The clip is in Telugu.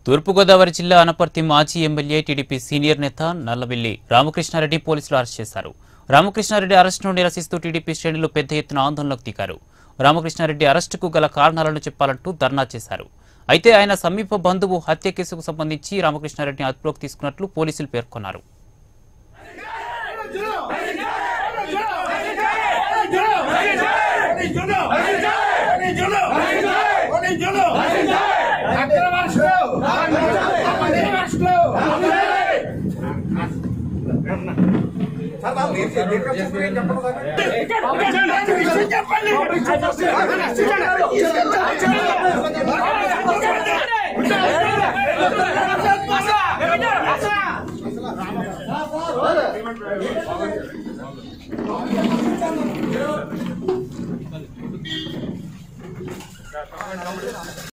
తూర్పుగోదావరి జిల్లా అనపర్తి మాజీ ఎమ్మెల్యే టీడీపీ సీనియర్ నేత నల్లబెల్లి రామకృష్ణారెడ్డి పోలీసులు అరెస్ట్ చేశారు రామకృష్ణారెడ్డి అరెస్టును నిరసిస్తూ టీడీపీ శ్రేణులు పెద్ద ఎత్తున ఆందోళనకు దిగారు రామకృష్ణారెడ్డి అరెస్టుకు గల కారణాలను చెప్పాలంటూ ధర్నా చేశారు అయితే ఆయన సమీప బంధువు హత్య కేసుకు సంబంధించి రామకృష్ణారెడ్డిని అదుపులోకి తీసుకున్నట్లు పోలీసులు పేర్కొన్నారు చెప్పండి